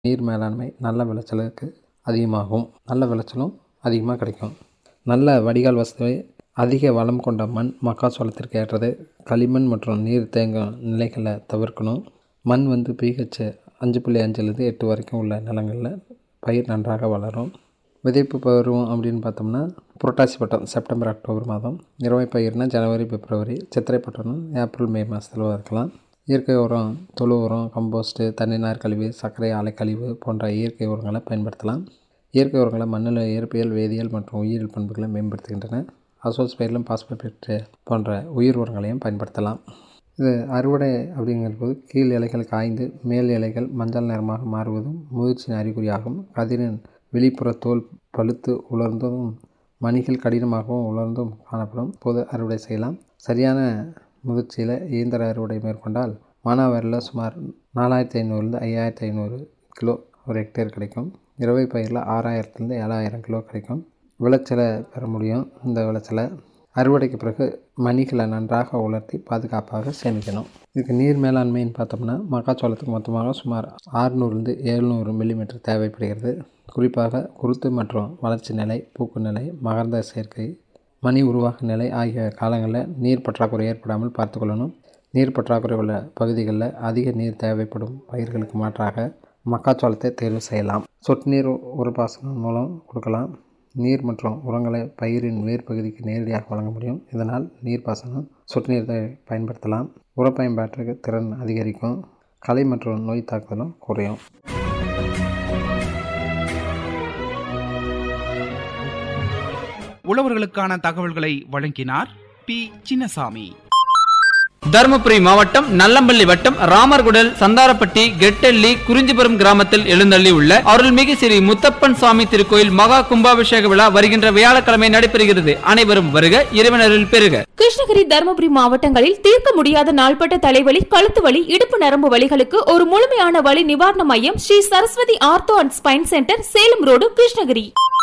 நீர் மேலாண்மை நல்ல விளைச்சலுக்கு அதிகமாகும் நல்ல விளைச்சலும் அதிகமாக கிடைக்கும் நல்ல வடிகால் வசதி அதிக வளம் கொண்ட மண் மக்காச்சோளத்திற்கு ஏற்றது களிமண் மற்றும் நீர் தேங்கும் நிலைகளை தவிர்க்கணும் மண் வந்து பிஹெச் அஞ்சு புள்ளி அஞ்சுலேருந்து எட்டு வரைக்கும் உள்ள நிலங்களில் பயிர் நன்றாக வளரும் விதைப்பு பருவம் அப்படின்னு பார்த்தோம்னா புரட்டாசி பட்டம் செப்டம்பர் அக்டோபர் மாதம் இரவை பயிர்னா ஜனவரி பிப்ரவரி சித்திரை பட்டம்னா ஏப்ரல் மே மாதத்தில் வளர்க்கலாம் இயற்கை உரம் தொழு உரம் கம்போஸ்ட்டு தண்ணிநார் கழிவு சர்க்கரை ஆலை கழிவு போன்ற இயற்கை உரங்களை பயன்படுத்தலாம் இயற்கை உரங்களை மண்ணில் இயற்பியல் வேதியியல் மற்றும் உயிரியல் பண்புகளை மேம்படுத்துகின்றன அசோஸ்பைரிலும் பாஸ்போபேட்டு போன்ற உயிர் உரங்களையும் பயன்படுத்தலாம் இது அறுவடை அப்படிங்கிறபோது கீழ் இலைகள் காய்ந்து மேல் இலைகள் மஞ்சள் நிறமாக மாறுவதும் முதிர்ச்சியின் அறிகுறியாகும் கதிரின் வெளிப்புற தோல் பழுத்து உலர்ந்தும் மணிகள் கடினமாகவும் உலர்ந்தும் காணப்படும் போது அறுவடை செய்யலாம் சரியான முதிர்ச்சியில் இயந்திர அறுவடை மேற்கொண்டால் மானாவாரியில் சுமார் நாலாயிரத்தி ஐநூறுலேருந்து ஐயாயிரத்தி ஐநூறு கிலோ ஒரு ஹெக்டேர் கிடைக்கும் இரவை பயிரில் ஆறாயிரத்துலேருந்து ஏழாயிரம் கிலோ கிடைக்கும் விளைச்சலை பெற முடியும் இந்த விளைச்சலை அறுவடைக்கு பிறகு மணிகளை நன்றாக உலர்த்தி பாதுகாப்பாக சேமிக்கணும் இதுக்கு நீர் மேலாண்மைன்னு பார்த்தோம்னா மக்காச்சோளத்துக்கு மொத்தமாக சுமார் ஆறுநூறுலேருந்து எழுநூறு மில்லிமீட்டர் தேவைப்படுகிறது குறிப்பாக குருத்து மற்றும் வளர்ச்சி நிலை பூக்கு நிலை மகர்ந்த சேர்க்கை மணி உருவாக நிலை ஆகிய காலங்களில் நீர் பற்றாக்குறை ஏற்படாமல் பார்த்துக்கொள்ளணும் நீர் பற்றாக்குறை உள்ள பகுதிகளில் அதிக நீர் தேவைப்படும் பயிர்களுக்கு மாற்றாக மக்காச்சோளத்தை தேர்வு செய்யலாம் சொட்டு நீர் ஒரு பாசனம் மூலம் கொடுக்கலாம் நீர் மற்றும் உரங்களை பயிரின் வேர் பகுதிக்கு நேரடியாக வழங்க முடியும் இதனால் நீர்ப்பாசனம் சொட்டு நீரை பயன்படுத்தலாம் உர பயன்பாட்டுக்கு திறன் அதிகரிக்கும் களை மற்றும் நோய் தாக்குதலும் குறையும் உழவர்களுக்கான தகவல்களை வழங்கினார் பி சின்னசாமி தருமபுரி மாவட்டம் நல்லம்பள்ளி வட்டம் ராமர்குடல் சந்தாரப்பட்டி கெட்டெல்லி குறிஞ்சிபுரம் கிராமத்தில் எழுந்தள்ளி உள்ள அருள்மிகு ஸ்ரீ முத்தப்பன் சுவாமி திருக்கோயில் மகா கும்பாபிஷேக விழா வருகின்ற வியாழக்கிழமை நடைபெறுகிறது அனைவரும் வருக இறைவனரில் பெறுக கிருஷ்ணகிரி தருமபுரி மாவட்டங்களில் தீர்க்க முடியாத நாள்பட்ட தலைவலி கழுத்து வலி இடுப்பு நரம்பு வலிகளுக்கு ஒரு முழுமையான வலி நிவாரண மையம் Sri Saraswathi ortho and spine centre Salem road Krishnagiri